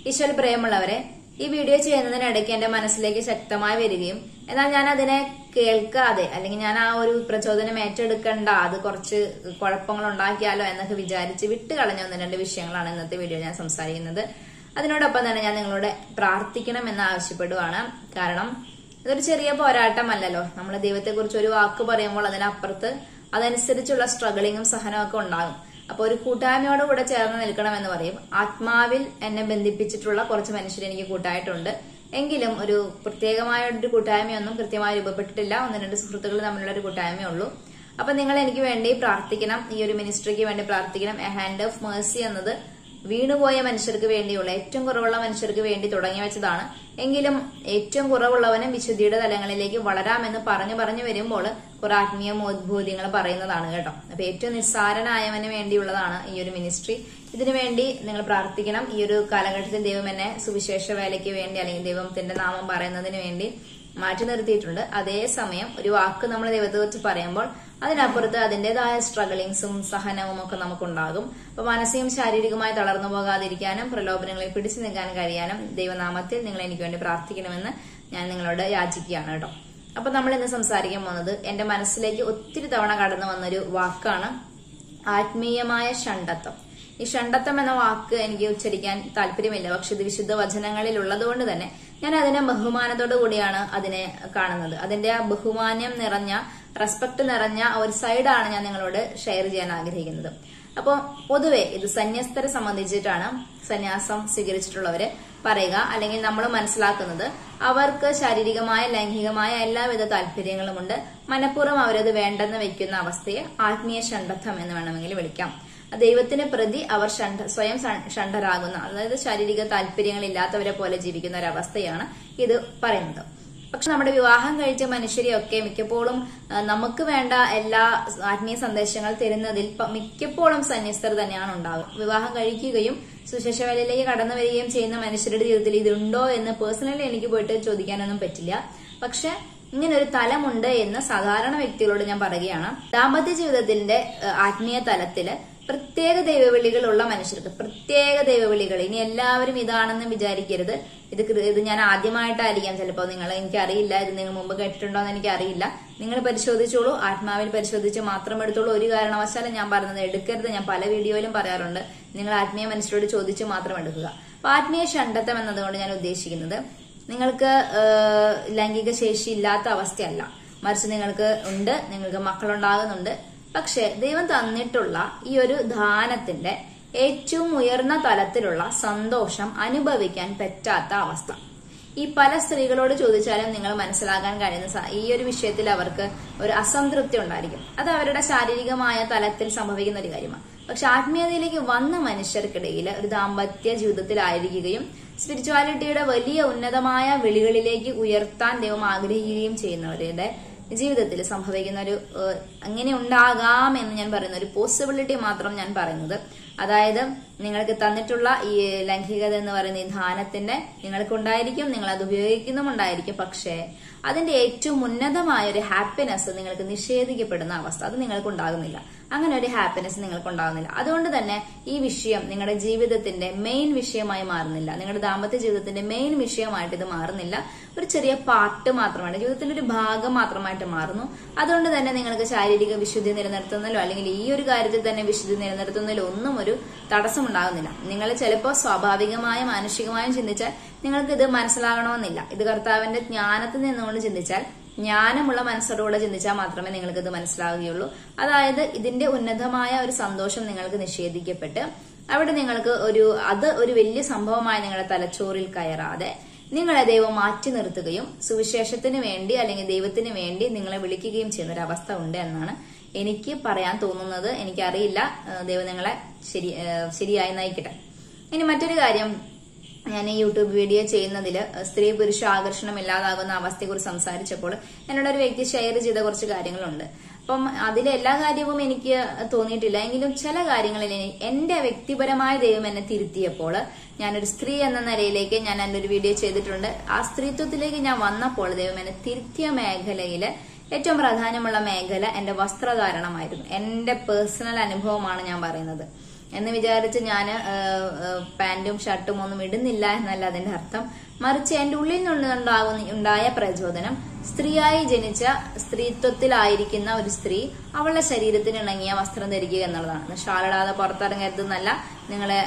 ഈശ്വര പ്രിയമുള്ളവരെ ഈ വീഡിയോ ചെയ്യുന്നതിനിടയ്ക്ക് എന്റെ മനസ്സിലേക്ക് ശക്തമായി വരികയും എന്നാൽ ഞാൻ അതിനെ കേൾക്കാതെ അല്ലെങ്കിൽ ഞാൻ ആ ഒരു പ്രചോദനം ഏറ്റെടുക്കണ്ട അത് കുറച്ച് കുഴപ്പങ്ങൾ ഉണ്ടാക്കിയാലോ എന്നൊക്കെ വിചാരിച്ച് വിട്ട് കളഞ്ഞ ഒന്ന് രണ്ട് വിഷയങ്ങളാണ് ഇന്നത്തെ വീഡിയോ ഞാൻ സംസാരിക്കുന്നത് അതിനോടൊപ്പം തന്നെ ഞാൻ നിങ്ങളോട് പ്രാർത്ഥിക്കണം എന്ന് ആവശ്യപ്പെടുവാണ് കാരണം ഇതൊരു ചെറിയ പോരാട്ടമല്ലല്ലോ നമ്മൾ ദൈവത്തെക്കുറിച്ച് ഒരു വാക്ക് പറയുമ്പോൾ അതിനപ്പുറത്ത് അതനുസരിച്ചുള്ള സ്ട്രഗിളിങ്ങും സഹനവും ഒക്കെ ഉണ്ടാകും അപ്പൊ ഒരു കൂട്ടായ്മയോട് കൂടെ ചേർന്ന് നിൽക്കണം എന്ന് പറയും ആത്മാവിൽ എന്നെ ബന്ധിപ്പിച്ചിട്ടുള്ള കുറച്ച് മനുഷ്യർ എനിക്ക് കൂട്ടായിട്ടുണ്ട് എങ്കിലും ഒരു പ്രത്യേകമായ ഒരു കൂട്ടായ്മയൊന്നും കൃത്യമായി രൂപപ്പെട്ടിട്ടില്ല ഒന്ന് രണ്ട് സുഹൃത്തുക്കൾ തമ്മിലുള്ള ഒരു കൂട്ടായ്മയേ ഉള്ളൂ അപ്പൊ നിങ്ങൾ എനിക്ക് വേണ്ടി പ്രാർത്ഥിക്കണം ഈ ഒരു മിനിസ്ട്രിക്ക് വേണ്ടി പ്രാർത്ഥിക്കണം എ ഹാൻഡ് ഓഫ് മേഴ്സി എന്നത് വീണുപോയ മനുഷ്യർക്ക് വേണ്ടിയുള്ള ഏറ്റവും കുറവുള്ള മനുഷ്യർക്ക് വേണ്ടി തുടങ്ങി വെച്ചതാണ് എങ്കിലും ഏറ്റവും കുറവുള്ളവനും വിശുദ്ധിയുടെ തലങ്ങളിലേക്ക് വളരാമെന്ന് പറഞ്ഞു പറഞ്ഞു വരുമ്പോൾ കുറെ ആത്മീയ ബോധ്യങ്ങൾ പറയുന്നതാണ് കേട്ടോ അപ്പൊ ഏറ്റവും നിസ്സാരനായവന് വേണ്ടിയുള്ളതാണ് ഈ ഒരു മിനിസ്ട്രി ഇതിനു വേണ്ടി നിങ്ങൾ പ്രാർത്ഥിക്കണം ഈ ഒരു കാലഘട്ടത്തിൽ ദൈവം എന്നെ സുവിശേഷ വേലയ്ക്ക് വേണ്ടി അല്ലെങ്കിൽ ദൈവത്തിന്റെ നാമം പറയുന്നതിന് വേണ്ടി മാറ്റി നിർത്തിയിട്ടുണ്ട് അതേസമയം ഒരു വാക്ക് നമ്മൾ ദൈവത്തെ വെച്ച് പറയുമ്പോൾ അതിനപ്പുറത്ത് അതിന്റേതായ സ്ട്രഗിളിങ്സും സഹനവും ഒക്കെ നമുക്കുണ്ടാകും അപ്പൊ മാനസികം ശാരീരികമായി തളർന്നു പോകാതിരിക്കാനും പ്രലോഭനങ്ങളെ പിടിച്ചു നിൽക്കാൻ കഴിയാനും ദൈവനാമത്തിൽ നിങ്ങൾ എനിക്ക് വേണ്ടി പ്രാർത്ഥിക്കണമെന്ന് ഞാൻ നിങ്ങളോട് യാചിക്കുകയാണ് കേട്ടോ അപ്പൊ നമ്മൾ ഇന്ന് സംസാരിക്കാൻ പോകുന്നത് എന്റെ മനസ്സിലേക്ക് ഒത്തിരി തവണ കടന്നു വന്നൊരു വാക്കാണ് ആത്മീയമായ ഷണ്ടത്വം ഈ ഷണ്ടത്വം എന്ന വാക്ക് എനിക്ക് ഉച്ചരിക്കാൻ താല്പര്യമില്ല പക്ഷെ ഇത് വിശുദ്ധ വചനങ്ങളിൽ ഉള്ളതുകൊണ്ട് തന്നെ ഞാൻ അതിനെ ബഹുമാനത്തോടു കൂടിയാണ് അതിനെ കാണുന്നത് അതിന്റെ ആ ബഹുമാന്യം നിറഞ്ഞ റെസ്പെക്ട് നിറഞ്ഞ ഒരു സൈഡാണ് ഞാൻ നിങ്ങളോട് ഷെയർ ചെയ്യാൻ ആഗ്രഹിക്കുന്നത് അപ്പോൾ പൊതുവെ ഇത് സന്യസ്തരെ സംബന്ധിച്ചിട്ടാണ് സന്യാസം സ്വീകരിച്ചിട്ടുള്ളവര് പറയുക അല്ലെങ്കിൽ നമ്മൾ മനസ്സിലാക്കുന്നത് അവർക്ക് ശാരീരികമായ ലൈംഗികമായ എല്ലാവിധ താല്പര്യങ്ങളുമുണ്ട് മനഃപൂർവ്വം അവരത് വേണ്ടെന്ന് വെക്കുന്ന അവസ്ഥയെ ആത്മീയ ഷണ്ടത്വം എന്ന് വേണമെങ്കിൽ വിളിക്കാം ദൈവത്തിന് പ്രതി അവർ ഷണ്ട സ്വയം ഷണ്ടരാകുന്ന അതായത് ശാരീരിക താല്പര്യങ്ങളില്ലാത്തവരെ പോലെ ജീവിക്കുന്ന ഒരവസ്ഥയാണ് ഇത് പറയുന്നത് പക്ഷെ നമ്മുടെ വിവാഹം കഴിച്ച മനുഷ്യരെയൊക്കെ മിക്കപ്പോഴും നമുക്ക് വേണ്ട എല്ലാ ആത്മീയ സന്ദേശങ്ങൾ തരുന്നതിൽ മിക്കപ്പോഴും സന്യസ്തർ തന്നെയാണ് ഉണ്ടാകുക വിവാഹം കഴിക്കുകയും സുശേഷ വേലയിലേക്ക് കടന്നു വരികയും ചെയ്യുന്ന മനുഷ്യരുടെ ജീവിതത്തിൽ ഇതുണ്ടോ എന്ന് പേഴ്സണലി എനിക്ക് പോയിട്ട് ചോദിക്കാനൊന്നും പറ്റില്ല പക്ഷെ ഇങ്ങനെ ഒരു തലമുണ്ട് എന്ന് സാധാരണ വ്യക്തികളോട് ഞാൻ പറയുകയാണ് ദാമ്പത്യ ജീവിതത്തിന്റെ ആത്മീയ തലത്തില് പ്രത്യേക ദൈവവിളികളുള്ള മനുഷ്യർക്ക് പ്രത്യേക ദൈവവിളികൾ ഇനി എല്ലാവരും ഇതാണെന്ന് വിചാരിക്കരുത് ഇത് ഇത് ഞാൻ ആദ്യമായിട്ടായിരിക്കാം ചിലപ്പോൾ നിങ്ങൾ എനിക്കറിയില്ല ഇത് നിങ്ങൾ മുമ്പ് കേട്ടിട്ടുണ്ടോ എന്ന് എനിക്കറിയില്ല നിങ്ങൾ പരിശോധിച്ചോളൂ ആത്മാവിൽ പരിശോധിച്ച് മാത്രം എടുത്തോളൂ ഒരു കാരണവശാലും ഞാൻ പറഞ്ഞത് എടുക്കരുത് ഞാൻ പല വീഡിയോയിലും പറയാറുണ്ട് നിങ്ങൾ ആത്മീയ മനുഷ്യരോട് ചോദിച്ച് മാത്രം എടുക്കുക അപ്പൊ ആത്മീയ ഷണ്ടത്വം എന്നതുകൊണ്ട് ഞാൻ ഉദ്ദേശിക്കുന്നത് നിങ്ങൾക്ക് ലൈംഗിക ശേഷി ഇല്ലാത്ത അവസ്ഥയല്ല മറിച്ച് നിങ്ങൾക്ക് ഉണ്ട് നിങ്ങൾക്ക് മക്കളുണ്ടാകുന്നുണ്ട് പക്ഷെ ദൈവം തന്നിട്ടുള്ള ഈ ഒരു ദാനത്തിന്റെ ഏറ്റവും ഉയർന്ന തലത്തിലുള്ള സന്തോഷം അനുഭവിക്കാൻ പറ്റാത്ത അവസ്ഥ ഈ പല സ്ത്രീകളോട് ചോദിച്ചാലും നിങ്ങൾ മനസ്സിലാക്കാൻ കഴിയുന്ന ഈ ഒരു വിഷയത്തിൽ അവർക്ക് ഒരു അസംതൃപ്തി ഉണ്ടായിരിക്കും അത് അവരുടെ ശാരീരികമായ തലത്തിൽ സംഭവിക്കുന്ന ഒരു കാര്യമാണ് പക്ഷെ ആത്മീയതയിലേക്ക് വന്ന മനുഷ്യർക്കിടയിൽ ഒരു ദാമ്പത്യ ജീവിതത്തിലായിരിക്കുകയും സ്പിരിച്വാലിറ്റിയുടെ വലിയ ഉന്നതമായ വിളികളിലേക്ക് ഉയർത്താൻ ദൈവം ആഗ്രഹിക്കുകയും ചെയ്യുന്നവരുടെ ജീവിതത്തിൽ സംഭവിക്കുന്ന ഒരു അങ്ങനെ ഉണ്ടാകാം എന്ന് ഞാൻ പറയുന്ന ഒരു പോസിബിലിറ്റി മാത്രം ഞാൻ പറയുന്നത് അതായത് നിങ്ങൾക്ക് തന്നിട്ടുള്ള ഈ ലൈംഗികത എന്ന് പറയുന്ന ഈ ധാനത്തിന്റെ നിങ്ങൾക്കുണ്ടായിരിക്കും നിങ്ങൾ അത് ഉപയോഗിക്കുന്നുമുണ്ടായിരിക്കും പക്ഷേ അതിന്റെ ഏറ്റവും ഉന്നതമായ ഒരു ഹാപ്പിനെസ് നിങ്ങൾക്ക് നിഷേധിക്കപ്പെടുന്ന അവസ്ഥ അത് നിങ്ങൾക്ക് ഉണ്ടാകുന്നില്ല അങ്ങനെ ഒരു ഹാപ്പിനെസ് നിങ്ങൾക്ക് ഉണ്ടാകുന്നില്ല അതുകൊണ്ട് തന്നെ ഈ വിഷയം നിങ്ങളുടെ ജീവിതത്തിന്റെ മെയിൻ വിഷയമായി മാറുന്നില്ല നിങ്ങളുടെ ദാമ്പത്യ ജീവിതത്തിന്റെ മെയിൻ വിഷയമായിട്ട് ഇത് മാറുന്നില്ല ഒരു ചെറിയ പാർട്ട് മാത്രമായിട്ട് ജീവിതത്തിന്റെ ഒരു ഭാഗം മാത്രമായിട്ട് മാറുന്നു അതുകൊണ്ട് തന്നെ നിങ്ങൾക്ക് ശാരീരിക വിശുദ്ധി നിലനിർത്തുന്നതിലോ അല്ലെങ്കിൽ ഈ ഒരു കാര്യത്തിൽ തന്നെ വിശുദ്ധി നിലനിർത്തുന്നതിലോ ഒന്നും ഒരു തടസ്സം ഉണ്ടാകുന്നില്ല നിങ്ങൾ ചിലപ്പോൾ സ്വാഭാവികമായും മാനുഷികമായും ചിന്തിച്ചാൽ നിങ്ങൾക്ക് ഇത് മനസ്സിലാകണമെന്നില്ല ഇത് കർത്താവിന്റെ ജ്ഞാനത്തിൽ നിന്നുകൊണ്ട് ചിന്തിച്ചാൽ ജ്ഞാനമുള്ള മനസ്സോടുകൂടെ ചിന്തിച്ചാൽ മാത്രമേ നിങ്ങൾക്ക് ഇത് മനസ്സിലാവുകയുള്ളൂ അതായത് ഇതിന്റെ ഉന്നതമായ ഒരു സന്തോഷം നിങ്ങൾക്ക് നിഷേധിക്കപ്പെട്ട് അവിടെ നിങ്ങൾക്ക് ഒരു അത് ഒരു വലിയ സംഭവമായി നിങ്ങളുടെ തലച്ചോറിൽ കയറാതെ നിങ്ങളെ ദൈവം മാറ്റി നിർത്തുകയും സുവിശേഷത്തിന് വേണ്ടി അല്ലെങ്കിൽ ദൈവത്തിന് വേണ്ടി നിങ്ങളെ വിളിക്കുകയും ചെയ്യുന്ന ഒരു അവസ്ഥ ഉണ്ട് എന്നാണ് എനിക്ക് പറയാൻ തോന്നുന്നത് എനിക്കറിയില്ല ദൈവം നിങ്ങളെ ശരി ശരിയായി നയിക്കട്ടെ ഇനി മറ്റൊരു കാര്യം ഞാൻ ഈ യൂട്യൂബ് വീഡിയോ ചെയ്യുന്നതിൽ സ്ത്രീ പുരുഷ ആകർഷണം ഇല്ലാതാകുന്ന അവസ്ഥയെക്കുറിച്ച് സംസാരിച്ചപ്പോൾ എന്നോട് ഒരു വ്യക്തി ഷെയർ ചെയ്ത കുറച്ച് കാര്യങ്ങളുണ്ട് അപ്പം അതിലെ എല്ലാ കാര്യവും എനിക്ക് തോന്നിയിട്ടില്ല എങ്കിലും ചില കാര്യങ്ങളിൽ എന്റെ വ്യക്തിപരമായ ദൈവം എന്നെ തിരുത്തിയപ്പോൾ ഞാനൊരു സ്ത്രീ എന്ന നിലയിലേക്ക് ഞാൻ എൻ്റെ ഒരു വീഡിയോ ചെയ്തിട്ടുണ്ട് ആ സ്ത്രീത്വത്തിലേക്ക് ഞാൻ വന്നപ്പോൾ ദൈവം എന്നെ തിരുത്തിയ മേഖലയില് ഏറ്റവും പ്രാധാന്യമുള്ള മേഖല എന്റെ വസ്ത്രധാരണമായിരുന്നു എന്റെ പേഴ്സണൽ അനുഭവമാണ് ഞാൻ പറയുന്നത് എന്ന് വിചാരിച്ച് ഞാൻ പാന്റും ഷർട്ടും ഒന്നും ഇടുന്നില്ല എന്നല്ല അതിന്റെ അർത്ഥം മറിച്ച് എന്റെ ഉള്ളിൽ നിന്നുണ്ടാകുന്ന ഉണ്ടായ പ്രചോദനം സ്ത്രീയായി ജനിച്ച സ്ത്രീത്വത്തിലായിരിക്കുന്ന ഒരു സ്ത്രീ അവളുടെ ശരീരത്തിന് ഇണങ്ങിയ വസ്ത്രം ധരിക്കുക എന്നുള്ളതാണ് ഷാളിടാതെ പുറത്തിറങ്ങരുതെന്നല്ല നിങ്ങളെ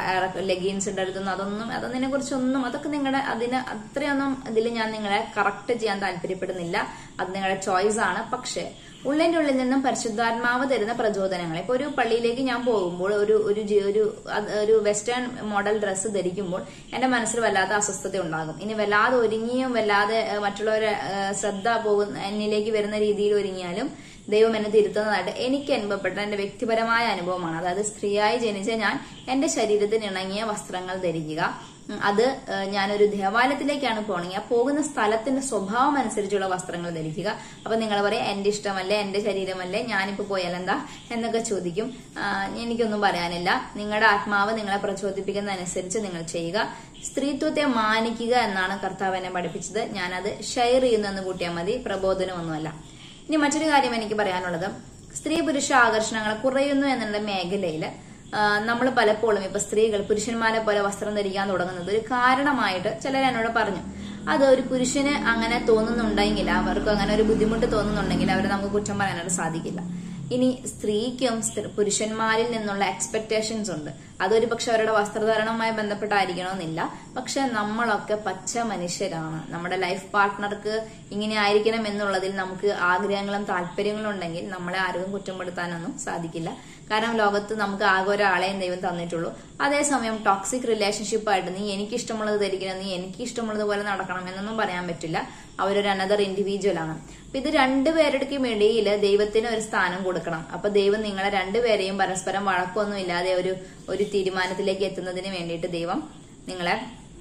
ലെഗിൻസ് അടുത്തുനിന്ന് അതൊന്നും അതിനെ കുറിച്ചൊന്നും അതൊക്കെ നിങ്ങളുടെ അതിന് അത്രയൊന്നും ഇതിൽ ഞാൻ നിങ്ങളെ കറക്റ്റ് ചെയ്യാൻ താല്പര്യപ്പെടുന്നില്ല അത് നിങ്ങളുടെ ചോയ്സ് ആണ് പക്ഷേ ഉള്ളിന്റെ ഉള്ളിൽ നിന്നും പരിശുദ്ധാത്മാവ് തരുന്ന പ്രചോദനങ്ങൾ ഇപ്പൊ ഒരു പള്ളിയിലേക്ക് ഞാൻ പോകുമ്പോൾ ഒരു ഒരു ജി- ഒരു അത് ഒരു വെസ്റ്റേൺ മോഡൽ ഡ്രസ്സ് ധരിക്കുമ്പോൾ എന്റെ മനസ്സിൽ വല്ലാത്ത അസ്വസ്ഥത ഉണ്ടാകും ഇനി വല്ലാതെ ഒരുങ്ങിയും വല്ലാതെ ഏഹ്, മറ്റുള്ളവരെ ഏഹ്, ശ്രദ്ധ പോകുന്ന എന്നിലേക്ക് വരുന്ന രീതിയിൽ ഒരുങ്ങിയാലും ദൈവം എന്നെ തിരുത്തുന്നതായിട്ട് എനിക്ക് അനുഭവപ്പെട്ട എന്റെ വ്യക്തിപരമായ അനുഭവമാണ് അതായത് സ്ത്രീയായി ജനിച്ച ഞാൻ എന്റെ ശരീരത്തിന് ഇണങ്ങിയ വസ്ത്രങ്ങൾ ധരിക്കുക ഉം, അത് ഏഹ്, ഞാനൊരു ദേവാലയത്തിലേക്കാണ് പോണെങ്കിൽ ആ പോകുന്ന സ്ഥലത്തിന്റെ സ്വഭാവം അനുസരിച്ചുള്ള വസ്ത്രങ്ങൾ ധരിക്കുക അപ്പൊ നിങ്ങൾ പറയാം എന്റെ ഇഷ്ടമല്ലേ എന്റെ ശരീരമല്ലേ ഞാനിപ്പോ പോയാൽ എന്താ എന്നൊക്കെ ചോദിക്കും ആ, എനിക്കൊന്നും പറയാനില്ല നിങ്ങളുടെ ആത്മാവ് നിങ്ങളെ പ്രചോദിപ്പിക്കുന്ന അനുസരിച്ച് നിങ്ങൾ ചെയ്യുക സ്ത്രീത്വത്തെ മാനിക്കുക എന്നാണ് കർത്താവ് എന്നെ പഠിപ്പിച്ചത് ഞാനത് ഷെയർ ചെയ്യുന്നെന്ന് കൂട്ടിയാൽ മതി പ്രബോധനമൊന്നുമല്ല ഇനി മറ്റൊരു കാര്യം എനിക്ക് പറയാനുള്ളത് സ്ത്രീ പുരുഷ ആകർഷണങ്ങൾ കുറയുന്നു എന്നുള്ള മേഖലയില് നമ്മൾ പലപ്പോഴും ഇപ്പൊ സ്ത്രീകൾ പുരുഷന്മാരെ പോലെ വസ്ത്രം ധരിക്കാൻ തുടങ്ങുന്നത് ഒരു കാരണമായിട്ട് ചിലർ എന്നോട് പറഞ്ഞു അത് ഒരു പുരുഷന് അങ്ങനെ തോന്നുന്നുണ്ടെങ്കിൽ അവർക്ക് അങ്ങനെ ഒരു ബുദ്ധിമുട്ട് തോന്നുന്നുണ്ടെങ്കിൽ അവരെ നമുക്ക് കുറ്റം പറയാനായിട്ട് സാധിക്കില്ല ഇനി സ്ത്രീക്കും സ്ത്രീ- പുരുഷന്മാരിൽ നിന്നുള്ള എക്സ്പെക്ടേഷൻസ് ഉണ്ട് അതൊരു പക്ഷെ അവരുടെ വസ്ത്രധാരണവുമായി ബന്ധപ്പെട്ടായിരിക്കണമെന്നില്ല പക്ഷെ നമ്മളൊക്കെ പച്ച മനുഷ്യരാണ് നമ്മുടെ ലൈഫ് പാർട്ട്ണർക്ക് ഇങ്ങനെ ആയിരിക്കണം എന്നുള്ളതിൽ നമുക്ക് ആഗ്രഹങ്ങളും താല്പര്യങ്ങളും ഉണ്ടെങ്കിൽ നമ്മളെ ആരും കുറ്റപ്പെടുത്താനൊന്നും സാധിക്കില്ല കാരണം ലോകത്ത് നമുക്ക് ആകെ ഒരാളെയും ദൈവം തന്നിട്ടുള്ളൂ അതേസമയം ടോക്സിക് റിലേഷൻഷിപ്പായിട്ട് നീ എനിക്ക് ഇഷ്ടമുള്ളത് ധരിക്കണം നീ എനിക്ക് ഇഷ്ടമുള്ളത് പോലെ നടക്കണം എന്നൊന്നും പറയാൻ പറ്റില്ല അവരൊരു അനദർ ഇൻഡിവിജ്വൽ ആണ് അപ്പൊ ഇത് രണ്ടുപേരുടെയും ഇടയിൽ ദൈവത്തിന് ഒരു സ്ഥാനം കൊടുക്കണം അപ്പൊ ദൈവം നിങ്ങളെ രണ്ടുപേരെയും പരസ്പരം വഴക്കൊന്നും ഇല്ലാതെ ഒരു ഒരു തീരുമാനത്തിലേക്ക് എത്തുന്നതിന് വേണ്ടിയിട്ട് ദൈവം നിങ്ങളെ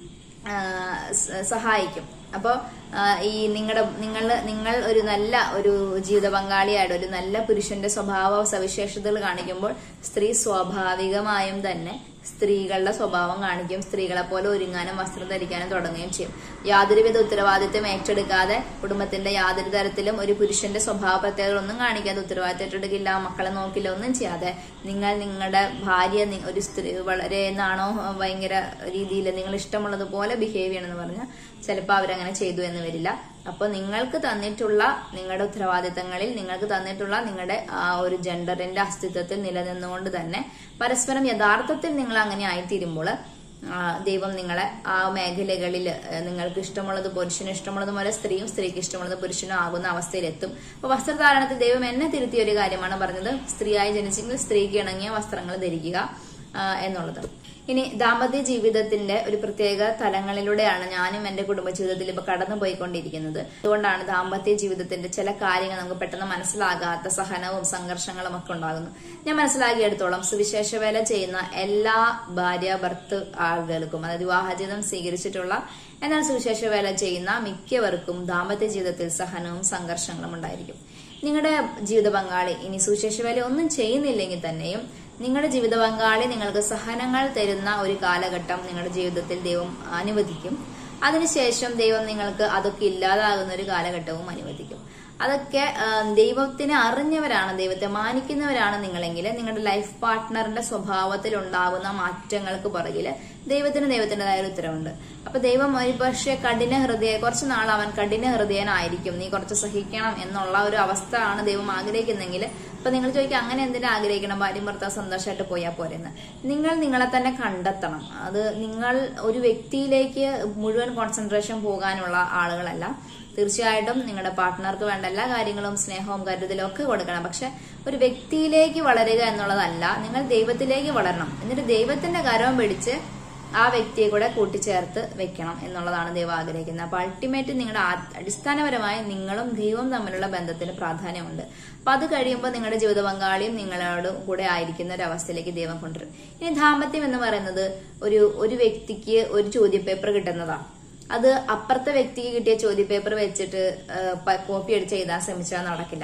ആ, സ- സഹായിക്കും അപ്പോൾ ഈ നിങ്ങളുടെ നിങ്ങൾ നിങ്ങൾ ഒരു നല്ല ഒരു ജീവിത പങ്കാളിയായിട്ട് ഒരു നല്ല പുരുഷന്റെ സ്വഭാവ സവിശേഷതകൾ കാണിക്കുമ്പോൾ സ്ത്രീ സ്വാഭാവികമായും തന്നെ സ്ത്രീകളുടെ സ്വഭാവം കാണിക്കും സ്ത്രീകളെ പോലെ ഒരുങ്ങാനും വസ്ത്രം ധരിക്കാനും തുടങ്ങുകയും ചെയ്യും യാതൊരുവിധ ഉത്തരവാദിത്വം ഏറ്റെടുക്കാതെ കുടുംബത്തിന്റെ യാതൊരു തരത്തിലും ഒരു പുരുഷന്റെ സ്വഭാവ പ്രത്യേകതകളൊന്നും കാണിക്കാതെ ഉത്തരവാദിത്വം ഏറ്റെടുക്കില്ല മക്കളെ നോക്കില്ല ഒന്നും ചെയ്യാതെ നിങ്ങൾ നിങ്ങളുടെ ഭാര്യ നി- ഒരു സ്ത്രീ വളരെ നാണോ ഭയങ്കര രീതിയിൽ നിങ്ങൾ ഇഷ്ടമുള്ളതുപോലെ ബിഹേവ് ചെയ്യണമെന്ന് പറഞ്ഞാൽ ചിലപ്പോൾ അവരങ്ങനെ ചെയ്തു എന്ന് വരില്ല അപ്പൊ നിങ്ങൾക്ക് തന്നിട്ടുള്ള നിങ്ങളുടെ ഉത്തരവാദിത്തങ്ങളിൽ നിങ്ങൾക്ക് തന്നിട്ടുള്ള നിങ്ങളുടെ ആ ഒരു ജെൻഡറിന്റെ അസ്തിത്വത്തിൽ നിലനിന്നുകൊണ്ട് തന്നെ പരസ്പരം യഥാർത്ഥത്തിൽ നിങ്ങൾ അങ്ങനെ ആയിത്തീരുമ്പോൾ ആ, ദൈവം നിങ്ങളെ ആ മേഖലകളിൽ നിങ്ങൾക്ക് ഇഷ്ടമുള്ളത് പുരുഷന് ഇഷ്ടമുള്ളത് പോലെ സ്ത്രീയും സ്ത്രീക്ക് ഇഷ്ടമുള്ളത് പുരുഷനും ആകുന്ന അവസ്ഥയിലെത്തും അപ്പൊ വസ്ത്രധാരണത്തിൽ ദൈവം എന്നെ തിരുത്തിയ ഒരു കാര്യമാണ് പറഞ്ഞത് സ്ത്രീയായി ജനിച്ചെങ്കിൽ സ്ത്രീക്ക് ഇണങ്ങിയ വസ്ത്രങ്ങൾ ധരിക്കുക ആ, എന്നുള്ളത് ഇനി ദാമ്പത്യ ജീവിതത്തിന്റെ ഒരു പ്രത്യേക തലങ്ങളിലൂടെയാണ് ഞാനും എന്റെ കുടുംബ ജീവിതത്തിൽ ഇപ്പൊ കടന്നു പോയിക്കൊണ്ടിരിക്കുന്നത് അതുകൊണ്ടാണ് ദാമ്പത്യ ജീവിതത്തിന്റെ ചില കാര്യങ്ങൾ നമുക്ക് പെട്ടെന്ന് മനസ്സിലാകാത്ത സഹനവും സംഘർഷങ്ങളും ഒക്കെ ഉണ്ടാകുന്നു ഞാൻ മനസ്സിലാക്കിയെടുത്തോളം സുവിശേഷ വേല ചെയ്യുന്ന എല്ലാ ഭാര്യ ഭർത്ത് ആളുകൾക്കും അതായത് വിവാഹജീവിതം സ്വീകരിച്ചിട്ടുള്ള എന്നാൽ സുവിശേഷ വേല ചെയ്യുന്ന മിക്കവർക്കും ദാമ്പത്യ ജീവിതത്തിൽ സഹനവും സംഘർഷങ്ങളും ഉണ്ടായിരിക്കും നിങ്ങളുടെ ജീവിത പങ്കാളി ഇനി സുവിശേഷ വേല ഒന്നും ചെയ്യുന്നില്ലെങ്കിൽ തന്നെയും നിങ്ങളുടെ ജീവിത പങ്കാളി നിങ്ങൾക്ക് സഹനങ്ങൾ തരുന്ന ഒരു കാലഘട്ടം നിങ്ങളുടെ ജീവിതത്തിൽ ദൈവം അനുവദിക്കും അതിനുശേഷം ദൈവം നിങ്ങൾക്ക് അതൊക്കെ ഇല്ലാതാകുന്ന ഒരു കാലഘട്ടവും അനുവദിക്കും അതൊക്കെ ആ, ദൈവത്തിനെ അറിഞ്ഞവരാണ് ദൈവത്തെ മാനിക്കുന്നവരാണ് നിങ്ങളെങ്കിൽ നിങ്ങളുടെ ലൈഫ് പാർട്ട്ണറിന്റെ സ്വഭാവത്തിൽ ഉണ്ടാകുന്ന മാറ്റങ്ങൾക്ക് പുറകില് ദൈവത്തിന് ദൈവത്തിൻ്റെതായ ഒരു ഉത്തരവുണ്ട് അപ്പൊ ദൈവം ഒരു പക്ഷേ കഠിന ഹൃദയ കുറച്ച് നാൾ അവൻ കഠിന ഹൃദയനായിരിക്കും നീ കുറച്ച് സഹിക്കണം എന്നുള്ള ഒരു അവസ്ഥ ആണ് ദൈവം ആഗ്രഹിക്കുന്നെങ്കിൽ അപ്പൊ നിങ്ങൾ ചോദിക്കുക അങ്ങനെ എന്തിനാ ആഗ്രഹിക്കണം ഭാര്യ ഭർത്താവ് സന്തോഷമായിട്ട് പോയാൽ പോരെന്ന് നിങ്ങൾ നിങ്ങളെ തന്നെ കണ്ടെത്തണം അത് നിങ്ങൾ ഒരു വ്യക്തിയിലേക്ക് മുഴുവൻ കോൺസെൻട്രേഷൻ പോകാനുള്ള ആളുകളല്ല തീർച്ചയായിട്ടും നിങ്ങളുടെ പാർട്ട്ണർക്ക് വേണ്ട എല്ലാ കാര്യങ്ങളും സ്നേഹവും കരുതലും ഒക്കെ കൊടുക്കണം പക്ഷെ ഒരു വ്യക്തിയിലേക്ക് വളരുക എന്നുള്ളതല്ല നിങ്ങൾ ദൈവത്തിലേക്ക് വളരണം എന്നിട്ട് ദൈവത്തിന്റെ കരവും പിടിച്ച് ആ വ്യക്തിയെ കൂടെ കൂട്ടിച്ചേർത്ത് വെക്കണം എന്നുള്ളതാണ് ദൈവം ആഗ്രഹിക്കുന്നത് അപ്പൊ അൾട്ടിമേറ്റ് നിങ്ങളുടെ ആ- അടിസ്ഥാനപരമായി നിങ്ങളും ദൈവവും തമ്മിലുള്ള ബന്ധത്തിന് പ്രാധാന്യമുണ്ട് അപ്പൊ അത് കഴിയുമ്പോൾ നിങ്ങളുടെ ജീവിത പങ്കാളിയും നിങ്ങളോട് കൂടെ ആയിരിക്കുന്ന ഒരു അവസ്ഥയിലേക്ക് ദൈവം കൊണ്ടുവരും ഇനി ദാമ്പത്യം എന്ന് പറയുന്നത് ഒരു ഒരു വ്യക്തിക്ക് ഒരു ചോദ്യപേപ്പർ കിട്ടുന്നതാണ് അത് അപ്പുറത്തെ വ്യക്തിക്ക് കിട്ടിയ ചോദ്യപേപ്പർ വെച്ചിട്ട് കോപ്പി അടിച്ച് എഴുതാൻ ശ്രമിച്ചാൽ നടക്കില്ല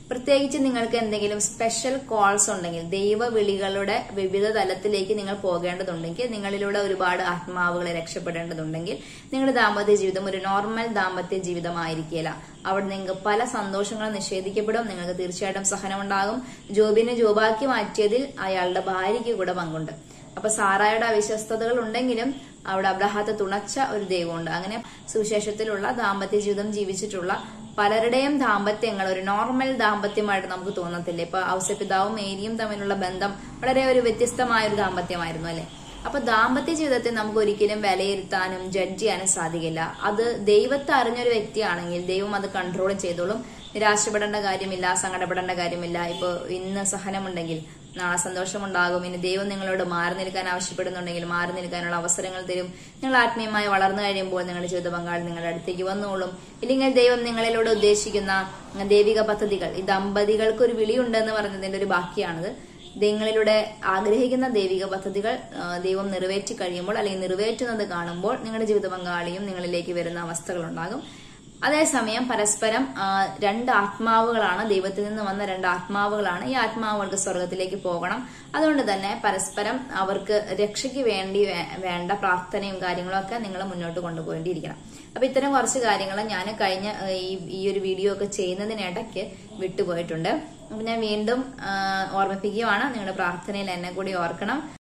പ്രത്യേകിച്ച് നിങ്ങൾക്ക് എന്തെങ്കിലും സ്പെഷ്യൽ കോൾസ് ഉണ്ടെങ്കിൽ ദൈവ വിളികളുടെ വിവിധ തലത്തിലേക്ക് നിങ്ങൾ പോകേണ്ടതുണ്ടെങ്കിൽ നിങ്ങളിലൂടെ ഒരുപാട് ആത്മാവുകളെ രക്ഷപ്പെടേണ്ടതുണ്ടെങ്കിൽ നിങ്ങളുടെ ദാമ്പത്യ ജീവിതം ഒരു നോർമൽ ദാമ്പത്യ ജീവിതമായിരിക്കില്ല അവിടെ നിങ്ങൾക്ക് പല സന്തോഷങ്ങളും നിഷേധിക്കപ്പെടും നിങ്ങൾക്ക് തീർച്ചയായിട്ടും സഹനമുണ്ടാകും ജോബിനെ ജോബാക്കി മാറ്റിയതിൽ അയാളുടെ ഭാര്യയ്ക്ക് കൂടെ പങ്കുണ്ട് അപ്പൊ സാറായുടെ അവിശ്വസ്തതകൾ ഉണ്ടെങ്കിലും അവിടെ അബ്രഹാത്തെ തുണച്ച ഒരു ദൈവമുണ്ട് അങ്ങനെ സുവിശേഷത്തിലുള്ള ദാമ്പത്യ ജീവിതം ജീവിച്ചിട്ടുള്ള പലരുടെയും ദാമ്പത്യങ്ങൾ ഒരു നോർമൽ ദാമ്പത്യമായിട്ട് നമുക്ക് തോന്നത്തില്ല ഇപ്പൊ ഔസപിതാവും മേരിയും തമ്മിലുള്ള ബന്ധം വളരെ ഒരു വ്യത്യസ്തമായ ഒരു ദാമ്പത്യമായിരുന്നു അല്ലെ അപ്പൊ ദാമ്പത്യ ജീവിതത്തെ നമുക്ക് ഒരിക്കലും വിലയിരുത്താനും ജഡ്ജ് ചെയ്യാനും സാധിക്കില്ല അത് ദൈവത്തെ അറിഞ്ഞൊരു വ്യക്തിയാണെങ്കിൽ ദൈവം അത് കൺട്രോൾ ചെയ്തോളും നിരാശപ്പെടേണ്ട കാര്യമില്ല സങ്കടപ്പെടേണ്ട കാര്യമില്ല ഇപ്പൊ ഇന്ന് സഹനമുണ്ടെങ്കിൽ നാളെ സന്തോഷമുണ്ടാകും ഇനി ദൈവം നിങ്ങളോട് മാറി നിൽക്കാൻ ആവശ്യപ്പെടുന്നുണ്ടെങ്കിൽ മാറി നിൽക്കാനുള്ള അവസരങ്ങൾ തരും നിങ്ങൾ ആത്മീയമായി വളർന്നു കഴിയുമ്പോൾ നിങ്ങളുടെ ജീവിത പങ്കാളി നിങ്ങളുടെ അടുത്തേക്ക് വന്നോളും ഇല്ലെങ്കിൽ ദൈവം നിങ്ങളിലൂടെ ഉദ്ദേശിക്കുന്ന ദൈവിക പദ്ധതികൾ ഈ ദമ്പതികൾക്ക് ഒരു വിളിയുണ്ടെന്ന് പറഞ്ഞതിന്റെ ഒരു ബാക്കിയാണിത് നിങ്ങളിലൂടെ ആഗ്രഹിക്കുന്ന ദൈവിക പദ്ധതികൾ ആ, ദൈവം നിറവേറ്റി കഴിയുമ്പോൾ അല്ലെങ്കിൽ നിറവേറ്റുന്നത് കാണുമ്പോൾ നിങ്ങളുടെ ജീവിത പങ്കാളിയും നിങ്ങളിലേക്ക് വരുന്ന അവസ്ഥകൾ ഉണ്ടാകും അതേസമയം പരസ്പരം ആ, രണ്ട് ആത്മാവുകളാണ് ദൈവത്തിൽ നിന്ന് വന്ന രണ്ട് ആത്മാവുകളാണ് ഈ ആത്മാവുകൾക്ക് സ്വർഗത്തിലേക്ക് പോകണം അതുകൊണ്ട് തന്നെ പരസ്പരം അവർക്ക് രക്ഷയ്ക്ക് വേണ്ടി വേ- വേണ്ട പ്രാർത്ഥനയും കാര്യങ്ങളും ഒക്കെ നിങ്ങൾ മുന്നോട്ട് കൊണ്ടുപോകേണ്ടിയിരിക്കണം അപ്പൊ ഇത്തരം കുറച്ച് കാര്യങ്ങൾ ഞാൻ കഴിഞ്ഞ ആ, ഈ ഈ ഒരു വീഡിയോ ഒക്കെ ചെയ്യുന്നതിനിടയ്ക്ക് വിട്ടുപോയിട്ടുണ്ട് അപ്പൊ ഞാൻ വീണ്ടും ആ, ഓർമ്മിപ്പിക്കുകയാണ് നിങ്ങളുടെ പ്രാർത്ഥനയിൽ എന്നെ കൂടി ഓർക്കണം